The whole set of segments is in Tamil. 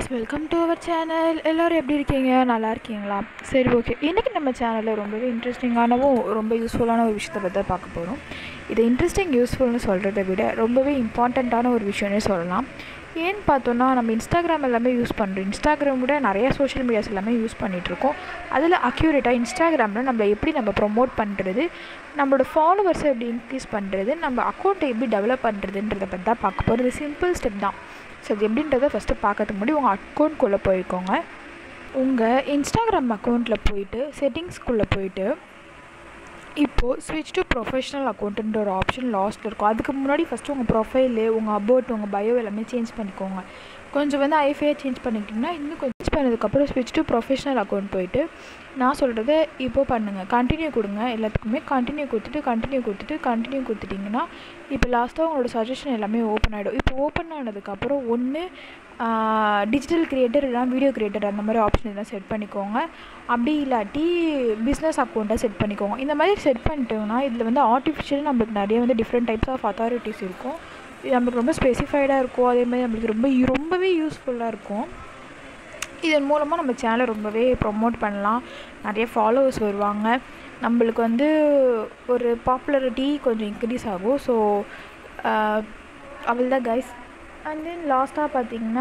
வெல்கம் டு அவர் சேனல் எல்லோரும் எப்படி இருக்கீங்க நல்லா இருக்கீங்களா சரி ஓகே இன்றைக்கி நம்ம சேனலில் ரொம்பவே இன்ட்ரெஸ்டிங்கானவும் ரொம்ப யூஸ்ஃபுல்லான ஒரு விஷயத்தை பற்றி தான் பார்க்க போகிறோம் இது இன்ட்ரெஸ்டிங் யூஸ்ஃபுல்னு சொல்கிறத விட ரொம்பவே இம்பார்ட்டண்ட்டான ஒரு விஷயம்னே சொல்லலாம் ஏன்னு பார்த்தோன்னா நம்ம இன்ஸ்டாகிராம் எல்லாமே யூஸ் பண்ணுறோம் இன்ஸ்டாகிராம் விட நிறைய சோஷியல் மீடியாஸ் எல்லாமே யூஸ் பண்ணிகிட்ருக்கோம் அதில் அக்யூரேட்டாக இன்ஸ்டாகிராமில் நம்ம எப்படி நம்ம ப்ரொமோட் பண்ணுறது நம்மளோட ஃபாலோவர்ஸை எப்படி இன்க்ரீஸ் பண்ணுறது நம்ம அக்கௌண்ட்டை எப்படி டெவலப் பண்ணுறதுன்றதை பற்றி தான் பார்க்க போகிறது சிம்பிள் ஸ்டெப் தான் ஸோ அது எப்படின்றத ஃபஸ்ட்டு பார்க்கறதுக்கு முன்னாடி உங்கள் அக்கௌண்ட்குள்ளே போய்க்கோங்க உங்கள் இன்ஸ்டாகிராம் அக்கௌண்ட்டில் போயிட்டு செட்டிங்ஸ்குள்ளே போயிட்டு இப்போது ஸ்விட்ச் டு ப்ரொஃபஷனல் அக்கௌண்ட்டுன்ற ஒரு ஆப்ஷன் லாஸ்ட்டில் இருக்கும் அதுக்கு முன்னாடி ஃபஸ்ட்டு உங்கள் ப்ரொஃபைலு உங்கள் அபவுட் உங்கள் பயோ எல்லாமே சேஞ்ச் பண்ணிக்கோங்க கொஞ்சம் வந்து ஐஃபையாக சேஞ்ச் பண்ணிக்கிட்டிங்கன்னா இன்னும் கொஞ்சம் சேஞ்ச் பண்ணதுக்கப்புறம் ஸ்விட்ச் டு ப்ரொஃபஷனல் அக்கௌண்ட் போயிட்டு நான் சொல்கிறத இப்போ பண்ணுங்கள் கண்டினியூ கொடுங்க எல்லாத்துக்குமே கண்டினியூ கொடுத்துட்டு கண்டினியூ கொடுத்துட்டு கண்டினியூ கொடுத்துட்டிங்கன்னா இப்போ லாஸ்ட்டாக உங்களோட சஜஷன் எல்லாமே ஓப்பன் ஆகிடும் இப்போ ஓப்பன் ஆனதுக்கப்புறம் ஒன்று டிஜிட்டல் கிரியேட்டர் இல்லைனா வீடியோ கிரியேட்டர் அந்த மாதிரி ஆப்ஷன் எல்லாம் செட் பண்ணிக்கோங்க அப்படி இல்லாட்டி பிஸ்னஸ் அக்கௌண்ட்டை செட் பண்ணிக்கோங்க இந்த மாதிரி செட் பண்ணிட்டோம்னா இதில் வந்து ஆர்டிஃபிஷியல் நம்மளுக்கு நிறைய வந்து டிஃப்ரெண்ட் டைப்ஸ் ஆஃப் அத்தாரிட்டிஸ் இருக்கும் இது நம்மளுக்கு ரொம்ப ஸ்பெசிஃபைடாக இருக்கும் அதே மாதிரி நம்மளுக்கு ரொம்ப ரொம்பவே யூஸ்ஃபுல்லாக இருக்கும் இதன் மூலமாக நம்ம சேனலை ரொம்பவே ப்ரொமோட் பண்ணலாம் நிறைய ஃபாலோவர்ஸ் வருவாங்க நம்மளுக்கு வந்து ஒரு பாப்புலரிட்டி கொஞ்சம் இன்க்ரீஸ் ஆகும் ஸோ அவள் தான் கைஸ் அண்ட் தென் லாஸ்ட்டாக பார்த்தீங்கன்னா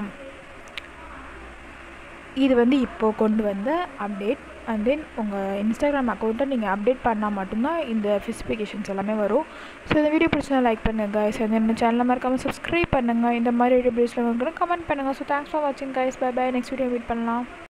இது வந்து இப்போது கொண்டு வந்த அப்டேட் அண்ட் தென் உங்கள் இன்ஸ்டாகிராம் அக்கௌண்ட்டை நீங்கள் அப்டேட் பண்ணால் மட்டும்தான் இந்த ஸ்பெசிஃபிகேஷன்ஸ் எல்லாமே வரும் ஸோ இந்த வீடியோ பிடிச்சா லைக் பண்ணுங்கள் கைஸ் அண்ட் தென் சேனலில் மறக்காமல் சப்ஸ்கிரைப் பண்ணுங்கள் இந்த மாதிரி வீடியோஸில் உங்களுக்கு கமெண்ட் பண்ணுங்கள் ஸோ தேங்க்ஸ் ஃபார் வாட்சிங் guys bye bye next video meet பண்ணலாம்